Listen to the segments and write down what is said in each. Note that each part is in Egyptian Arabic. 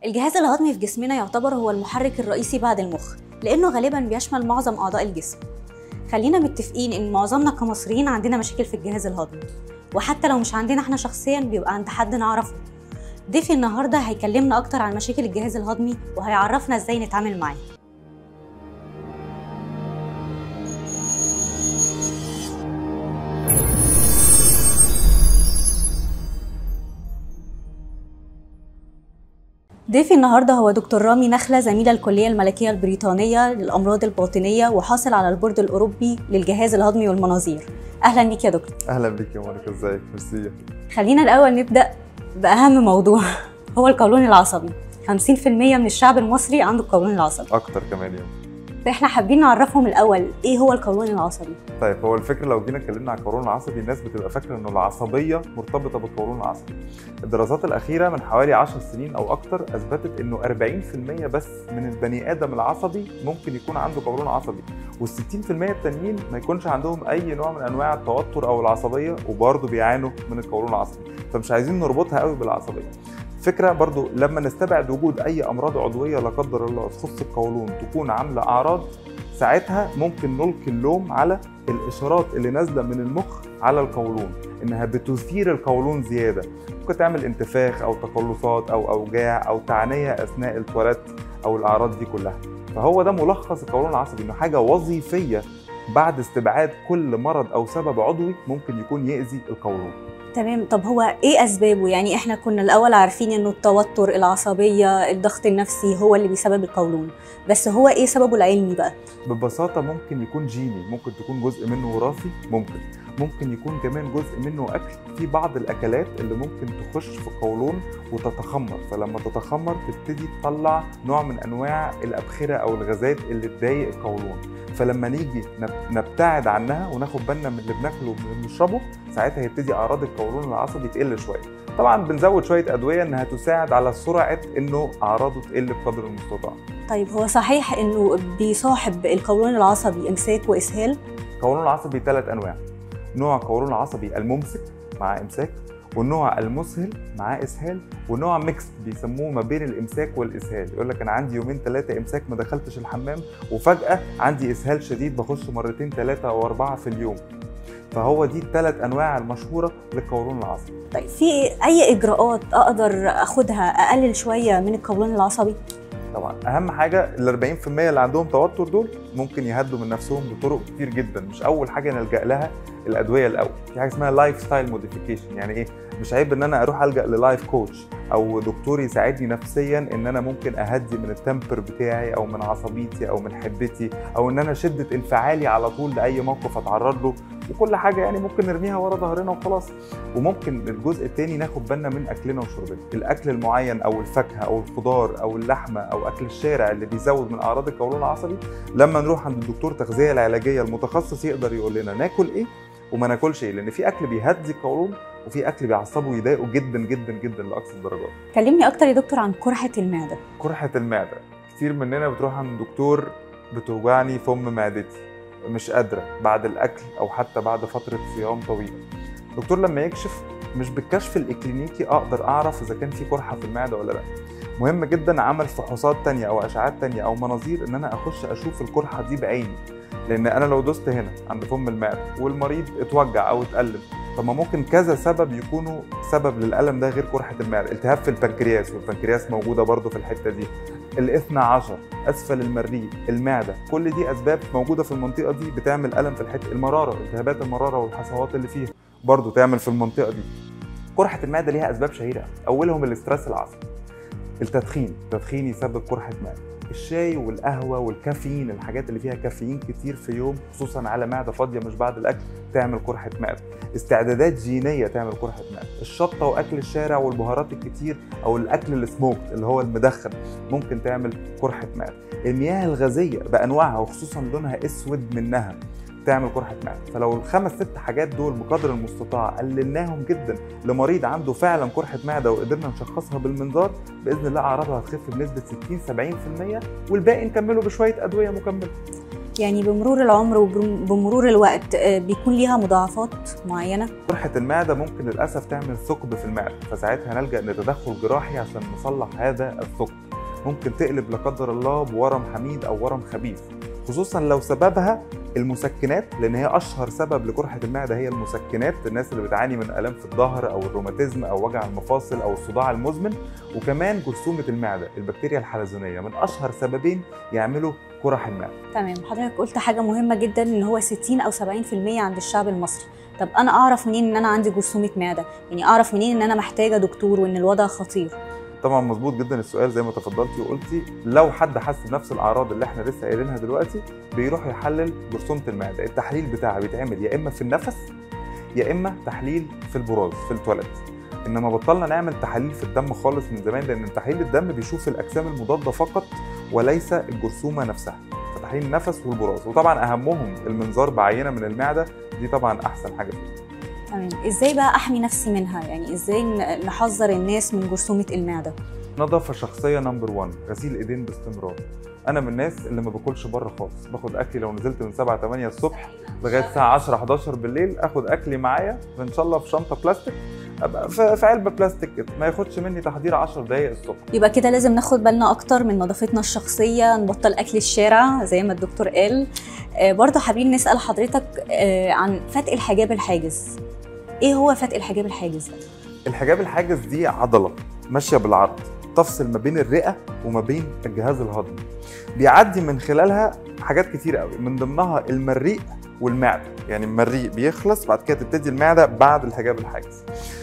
الجهاز الهضمي في جسمنا يعتبر هو المحرك الرئيسي بعد المخ لأنه غالبا بيشمل معظم أعضاء الجسم خلينا متفقين إن معظمنا كمصريين عندنا مشاكل في الجهاز الهضمي وحتى لو مش عندنا احنا شخصيا بيبقى عند حد نعرفه ضيفي النهارده هيكلمنا أكتر عن مشاكل الجهاز الهضمي وهيعرفنا ازاي نتعامل معاه ضيفي النهارده هو دكتور رامي نخلة زميل الكلية الملكية البريطانية للأمراض الباطنية وحاصل على البورد الأوروبي للجهاز الهضمي والمناظير أهلا بيك يا دكتور اهلا بيك يا مونيكا ازيك ميرسي خلينا الأول نبدأ بأهم موضوع هو القولون العصبي 50% من الشعب المصري عنده القولون العصبي اكتر كمان يعني فإحنا حابين نعرفهم الأول إيه هو القولون العصبي طيب هو الفكره لو جينا اتكلمنا عن القولون العصبي الناس بتبقى فاكره انه العصبيه مرتبطه بالقولون العصبي الدراسات الاخيره من حوالي 10 سنين او اكتر اثبتت انه 40% بس من البني ادم العصبي ممكن يكون عنده قولون عصبي وال60% التانيين ما يكونش عندهم اي نوع من انواع التوتر او العصبيه وبرضه بيعانوا من القولون العصبي فمش عايزين نربطها قوي بالعصبيه فكرة برضو لما نستبعد وجود أي أمراض عضوية لا قدر الله تخص القولون تكون عاملة أعراض ساعتها ممكن نلقي اللوم على الإشارات اللي نازلة من المخ على القولون إنها بتثير القولون زيادة ممكن تعمل انتفاخ أو تقلصات أو أوجاع أو تعنية أثناء التواليت أو الأعراض دي كلها فهو ده ملخص القولون العصبي إنه حاجة وظيفية بعد استبعاد كل مرض أو سبب عضوي ممكن يكون يأذي القولون تمام طب هو ايه اسبابه يعني احنا كنا الاول عارفين انه التوتر العصبيه الضغط النفسي هو اللي بيسبب القولون بس هو ايه سببه العلمي بقى ببساطة ممكن يكون جيني ممكن تكون جزء منه وراثي ممكن ممكن يكون كمان جزء منه أكل في بعض الأكلات اللي ممكن تخش في القولون وتتخمر فلما تتخمر تبتدي تطلع نوع من أنواع الأبخرة أو الغازات اللي تضايق القولون فلما نيجي نب- نبتعد عنها وناخد بالنا من اللي بناكله ومن اللي بنشربه ساعتها هيبتدي أعراض القولون العصبي تقل شوية طبعا بنزود شوية أدوية إنها تساعد على سرعة إنه أعراضه تقل بقدر المستطاع طيب هو صحيح انه بيصاحب القولون العصبي امساك واسهال القولون العصبي ثلاث انواع نوع القولون العصبي الممسك مع امساك والنوع المسهل مع اسهال ونوع ميكس بيسموه ما بين الامساك والاسهال يقول لك انا عندي يومين ثلاثه امساك ما دخلتش الحمام وفجاه عندي اسهال شديد بخش مرتين ثلاثه او اربعه في اليوم فهو دي الثلاث انواع المشهوره للقولون العصبي طيب في اي اجراءات اقدر اخدها اقلل شويه من القولون العصبي طبعا اهم حاجه ال 40% اللي عندهم توتر دول ممكن يهدوا من نفسهم بطرق كتير جدا مش اول حاجه نلجا لها الادويه الاول في حاجه اسمها لايف ستايل موديفيكيشن يعني ايه مش عيب ان انا اروح الجا للايف كوتش او دكتور يساعدني نفسيا ان انا ممكن اهدي من التمبر بتاعي او من عصبيتي او من حدتي او ان انا شده انفعالي على طول لاي موقف اتعرض له وكل حاجه يعني ممكن نرميها ورا ظهرنا وخلاص وممكن الجزء الثاني ناخد بالنا من اكلنا وشربنا الاكل المعين او الفاكهه او الخضار او اللحمه او اكل الشارع اللي بيزود من اعراض القولون العصبي لما نروح عند الدكتور التغذيه العلاجيه المتخصص يقدر يقول لنا ناكل ايه وما ناكلش ايه لان في اكل بيهدي القولون وفي اكل بيعصبه ويضايقه جدا جدا جدا لاقصى الدرجات كلمني اكتر يا دكتور عن قرحه المعده قرحه المعده كتير مننا بتروح عند دكتور بتوجعني فم معدتي مش قادره بعد الاكل او حتى بعد فتره صيام طويله الدكتور لما يكشف مش بالكشف الاكلينيكي اقدر اعرف اذا كان في قرحه في المعده ولا لا مهم جدا عمل فحوصات تانية او اشعات تانية او مناظير ان انا اخش اشوف القرحه دي بعيني لان انا لو دوست هنا عند فم المعده والمريض اتوجع او اتالم طب ما ممكن كذا سبب يكونوا سبب للالم ده غير قرحه المعده التهاب في البنكرياس والبنكرياس موجوده برضو في الحته دي الاثنى عشر اسفل المريء المعده كل دي اسباب موجوده في المنطقه دي بتعمل الم في الحته المراره التهابات المراره والحصوات اللي فيها برضو تعمل في المنطقه دي قرحه المعده ليها اسباب شهيره اولهم الاسترس العصبي التدخين التدخين يسبب قرحه معده الشاي والقهوه والكافيين الحاجات اللي فيها كافيين كتير في يوم خصوصا على معده فاضيه مش بعد الاكل تعمل قرحه معده استعدادات جينيه تعمل قرحه معده الشطه واكل الشارع والبهارات الكتير او الاكل السموك اللي هو المدخن ممكن تعمل قرحه معده المياه الغازيه بانواعها وخصوصا لونها اسود منها تعمل قرحه معده فلو الخمس ست حاجات دول بقدر المستطاع قللناهم جدا لمريض عنده فعلا قرحه معده وقدرنا نشخصها بالمنظار باذن الله اعراضها هتخف بنسبه 60 70% والباقي نكمله بشويه ادويه مكمله يعني بمرور العمر وبمرور الوقت آه، بيكون ليها مضاعفات معينه قرحة المعدة ممكن للأسف تعمل ثقب في المعدة فساعتها نلجأ لتدخل جراحي عشان نصلح هذا الثقب ممكن تقلب لا قدر الله بورم حميد أو ورم خبيث خصوصا لو سببها المسكنات لان هي اشهر سبب لقرحه المعده هي المسكنات الناس اللي بتعاني من الام في الظهر او الروماتيزم او وجع المفاصل او الصداع المزمن وكمان جرثومه المعده البكتيريا الحلزونيه من اشهر سببين يعملوا قرح المعده تمام حضرتك قلت حاجه مهمه جدا ان هو 60 او 70% عند الشعب المصري طب انا اعرف منين ان انا عندي جرثومه معده يعني اعرف منين ان انا محتاجه دكتور وان الوضع خطير طبعا مظبوط جدا السؤال زي ما تفضلتي وقلتي لو حد حس بنفس الاعراض اللي احنا لسه قايلينها دلوقتي بيروح يحلل جرثومه المعده التحليل بتاعها بيتعمل يا اما في النفس يا اما تحليل في البراز في التواليت انما بطلنا نعمل تحاليل في الدم خالص من زمان لان تحليل الدم بيشوف الاجسام المضاده فقط وليس الجرثومه نفسها فتحليل النفس والبراز وطبعا اهمهم المنظار بعينه من المعده دي طبعا احسن حاجه فيه تمام ازاي بقى احمي نفسي منها يعني ازاي ن- نحذر الناس من جرثومه المعده نظافه شخصيه نمبر 1 غسيل ايدين باستمرار انا من الناس اللي ما باكلش بره خالص باخد اكلي لو نزلت من 7 8 الصبح لغايه الساعه 10 11 بالليل اخد اكلي معايا ان شاء الله في شنطه بلاستيك ابقى في في علبه بلاستيك كده ما ياخدش مني تحضير 10 دقائق الصبح يبقى كده لازم ناخد بالنا اكتر من نظافتنا الشخصيه نبطل اكل الشارع زي ما الدكتور قال آه، برضه حابين نسال حضرتك آه، عن فتق الحجاب الحاجز ايه هو فتق الحجاب الحاجز ده الحجاب الحاجز دي عضله ماشيه بالعرض تفصل ما بين الرئه وما بين الجهاز الهضمي بيعدي من خلالها حاجات كتير قوي من ضمنها المريء والمعده يعني المريء بيخلص بعد كده تبتدي المعده بعد الحجاب الحاجز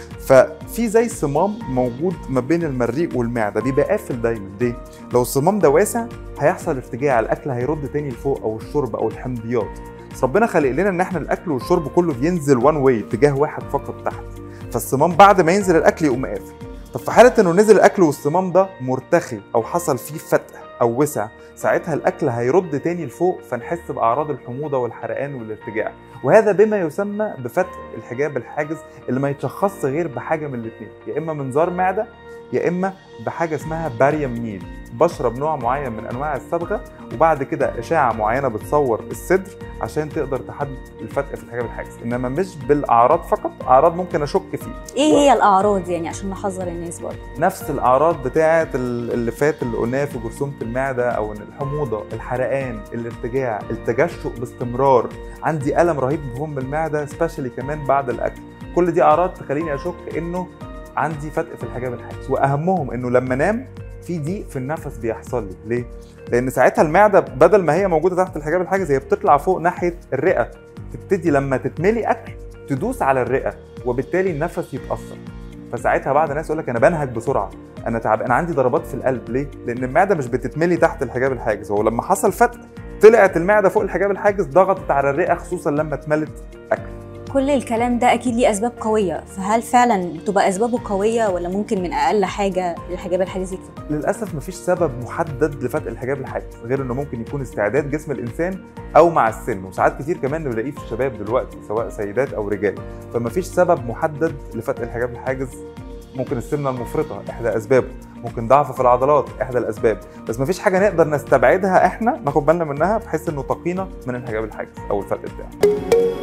ففي زي صمام موجود ما بين المريء والمعده بيبقى قافل دايما ليه لو الصمام ده واسع هيحصل ارتجاع الاكل هيرد تاني لفوق او الشرب او الحمضيات بس ربنا خلق لنا ان احنا الاكل والشرب كله بينزل وان واي اتجاه واحد فقط تحت فالصمام بعد ما ينزل الاكل يقوم قافل طب في حاله انه نزل الاكل والصمام ده مرتخي او حصل فيه فتح او وسع ساعتها الاكل هيرد تاني لفوق فنحس باعراض الحموضه والحرقان والارتجاع وهذا بما يسمى بفتح الحجاب الحاجز اللي ما يتشخصش غير بحاجه من الاثنين يا اما منظار معده يا اما بحاجه اسمها باريوم نيل بشرب نوع معين من انواع الصبغه وبعد كده اشعه معينه بتصور الصدر عشان تقدر تحدد الفتق في الحجاب الحاجز انما مش بالاعراض فقط اعراض ممكن اشك فيه ايه هي الاعراض يعني عشان نحذر الناس برضه نفس الاعراض بتاعه ال- اللي فات اللي قلناه في جرثومه المعده او ان الحموضه الحرقان الارتجاع التجشؤ باستمرار عندي الم رهيب في فم المعده سبيشالي كمان بعد الاكل كل دي اعراض تخليني اشك انه عندي فتق في الحجاب الحاجز واهمهم انه لما انام في ضيق في النفس بيحصل لي ليه لان ساعتها المعده بدل ما هي موجوده تحت الحجاب الحاجز هي بتطلع فوق ناحيه الرئه تبتدي لما تتملي اكل تدوس على الرئه وبالتالي النفس يتاثر فساعتها بعض الناس يقول لك انا بنهج بسرعه انا تعب انا عندي ضربات في القلب ليه لان المعده مش بتتملي تحت الحجاب الحاجز هو لما حصل فتق طلعت المعده فوق الحجاب الحاجز ضغطت على الرئه خصوصا لما اتملت اكل كل الكلام ده اكيد ليه اسباب قويه فهل فعلا تبقى اسبابه قويه ولا ممكن من اقل حاجه الحجاب الحاجز يكفي للاسف مفيش سبب محدد لفتق الحجاب الحاجز غير انه ممكن يكون استعداد جسم الانسان او مع السن وساعات كتير كمان بنلاقيه في الشباب دلوقتي سواء سيدات او رجال فمفيش سبب محدد لفتق الحجاب الحاجز ممكن السمنه المفرطه احدى اسبابه ممكن ضعف في العضلات احدى الاسباب بس مفيش حاجه نقدر نستبعدها احنا ناخد بالنا منها بحيث انه تقينا من الحجاب الحاجز او الفتق بتاعه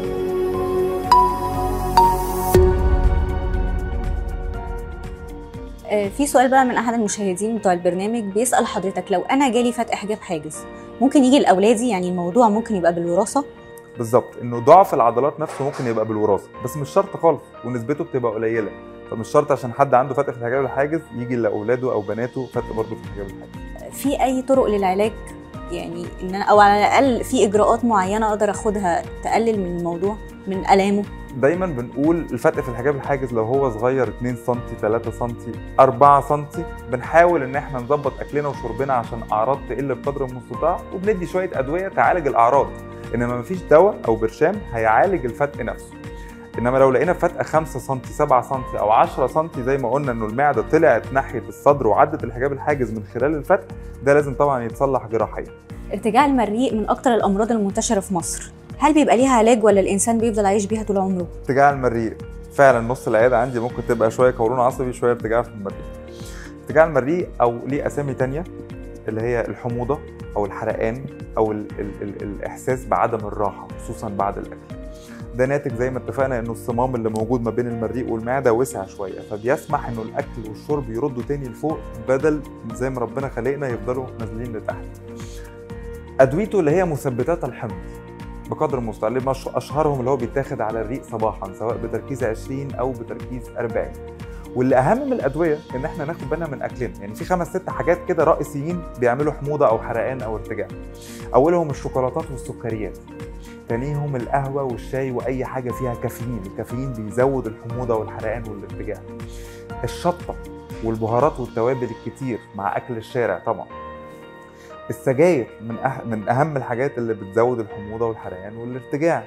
آه، في سؤال بقى من احد المشاهدين بتوع البرنامج بيسال حضرتك لو انا جالي فتق حجاب حاجز ممكن يجي لاولادي يعني الموضوع ممكن يبقى بالوراثه بالظبط انه ضعف العضلات نفسه ممكن يبقى بالوراثه بس مش شرط خالص ونسبته بتبقى قليله فمش شرط عشان حد عنده فتق في الحجاب الحاجز يجي لاولاده او بناته فتق برضه في الحجاب الحاجز في اي طرق للعلاج يعني ان انا او على الاقل في اجراءات معينه اقدر اخدها تقلل من الموضوع من الامه دايما بنقول الفتق في الحجاب الحاجز لو هو صغير 2 سم 3 سم 4 سم بنحاول ان احنا نظبط اكلنا وشربنا عشان اعراض تقل بقدر المستطاع وبندي شويه ادويه تعالج الاعراض انما مفيش دواء او برشام هيعالج الفتق نفسه انما لو لقينا فتقه 5 سم 7 سم او 10 سم زي ما قلنا انه المعده طلعت ناحيه الصدر وعدت الحجاب الحاجز من خلال الفتق ده لازم طبعا يتصلح جراحيا ارتجاع المريء من اكتر الامراض المنتشره في مصر هل بيبقى ليها علاج ولا الانسان بيفضل عايش بيها طول عمره ارتجاع المريء فعلا نص العياده عندي ممكن تبقى شويه قولون عصبي شويه ارتجاع في المريء ارتجاع المريء او ليه اسامي تانية اللي هي الحموضه او الحرقان او ال ال ال الاحساس بعدم الراحه خصوصا بعد الاكل ده ناتج زي ما اتفقنا انه الصمام اللي موجود ما بين المريء والمعده وسع شويه فبيسمح انه الاكل والشرب يردوا تاني لفوق بدل زي ما ربنا خلقنا يفضلوا نازلين لتحت ادويته اللي هي مثبتات الحمض بقدر المستطاع اللي مش- اشهرهم اللي هو بيتاخد على الريق صباحا سواء بتركيز 20 او بتركيز 40 واللي اهم من الادويه ان احنا ناخد بالنا من اكلنا يعني في خمس ست حاجات كده رئيسيين بيعملوا حموضه او حرقان او ارتجاع اولهم الشوكولاتات والسكريات تانيهم القهوه والشاي واي حاجه فيها كافيين الكافيين بيزود الحموضه والحرقان والارتجاع الشطه والبهارات والتوابل الكتير مع اكل الشارع طبعا السجاير من أه... من اهم الحاجات اللي بتزود الحموضه والحرقان والارتجاع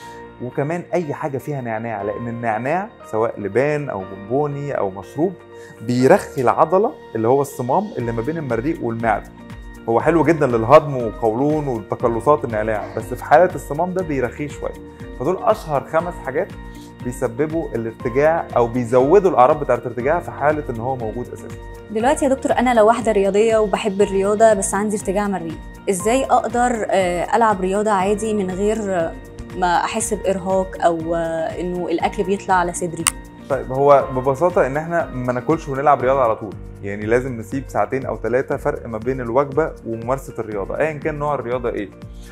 وكمان اي حاجه فيها نعناع لان النعناع سواء لبان او بونبوني او مشروب بيرخي العضله اللي هو الصمام اللي ما بين المريء والمعده هو حلو جدا للهضم والقولون والتقلصات النعناع بس في حاله الصمام ده بيرخيه شويه فدول اشهر خمس حاجات بيسببوا الارتجاع او بيزودوا الاعراض بتاعه الارتجاع في حاله ان هو موجود اساسا دلوقتي يا دكتور انا لو واحده رياضيه وبحب الرياضه بس عندي ارتجاع مريء ازاي اقدر آه، العب رياضه عادي من غير آه، ما احس بارهاق او آه، انه الاكل بيطلع على صدري طيب هو ببساطه ان احنا ما ناكلش ونلعب رياضه على طول يعني لازم نسيب ساعتين او ثلاثه فرق ما بين الوجبه وممارسه الرياضه ايا كان نوع الرياضه ايه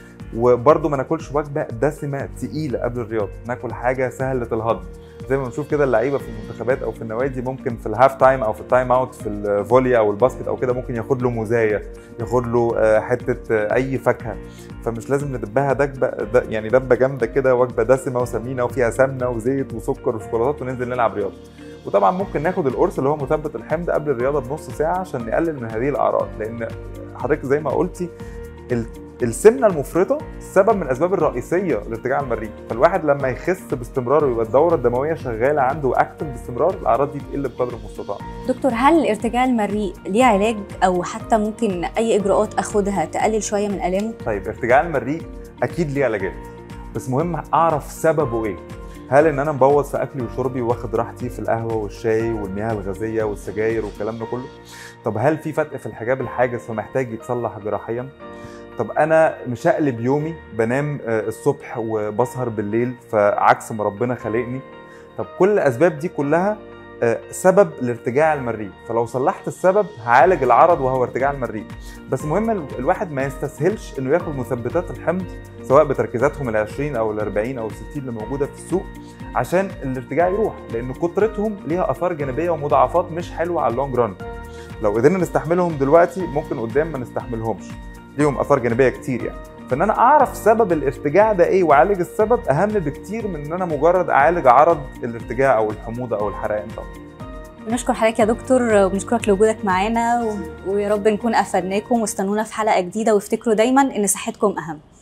وبرده ما ناكلش وجبه دسمه تقيله قبل الرياضه ناكل حاجه سهله الهضم زي ما بنشوف كده اللعيبه في المنتخبات او في النوادي ممكن في الهاف تايم او في التايم اوت في الفولي او الباسكت او كده ممكن ياخد له موزايه ياخد له آه، حته آه، اي فاكهه فمش لازم ندبها دبه د- يعني دبه جامده كده وجبه دسمه وسمينه وفيها سمنه وزيت وسكر وشوكولاتات وننزل نلعب رياضه وطبعا ممكن ناخد القرص اللي هو مثبت الحمض قبل الرياضه بنص ساعه عشان نقلل من هذه الاعراض لان حضرتك زي ما قلتي ال- السمنه المفرطه سبب من الاسباب الرئيسيه لارتجاع المريء فالواحد لما يخس باستمرار ويبقى الدوره الدمويه شغاله عنده واكتف باستمرار الاعراض دي تقل بقدر المستطاع دكتور هل ارتجاع المريء ليه علاج او حتى ممكن اي اجراءات اخدها تقلل شويه من الامه طيب ارتجاع المريء اكيد ليه علاجات بس مهم اعرف سببه ايه هل ان انا مبوظ في اكلي وشربي واخد راحتي في القهوه والشاي والمياه الغازيه والسجاير والكلام ده كله طب هل في فتق في الحجاب الحاجز فمحتاج يتصلح جراحيا طب انا مشقلب يومي بنام آه، الصبح وبسهر بالليل فعكس ما ربنا خلقني طب كل الاسباب دي كلها آه، سبب لارتجاع المريء فلو صلحت السبب هعالج العرض وهو ارتجاع المريء بس مهم ال- الواحد ما يستسهلش انه ياخد مثبتات الحمض سواء بتركيزاتهم ال 20 او ال 40 او ال 60 اللي موجوده في السوق عشان الارتجاع يروح لان كترتهم ليها اثار جانبيه ومضاعفات مش حلوه على اللونج ران لو قدرنا نستحملهم دلوقتي ممكن قدام ما نستحملهمش ليهم اثار جانبيه كتير يعني فان انا اعرف سبب الارتجاع ده ايه واعالج السبب اهم بكتير من ان انا مجرد اعالج عرض الارتجاع او الحموضه او الحرقان طبعا بنشكر حضرتك يا دكتور وبنشكرك لوجودك معانا و... ويا رب نكون افدناكم واستنونا في حلقه جديده وافتكروا دايما ان صحتكم اهم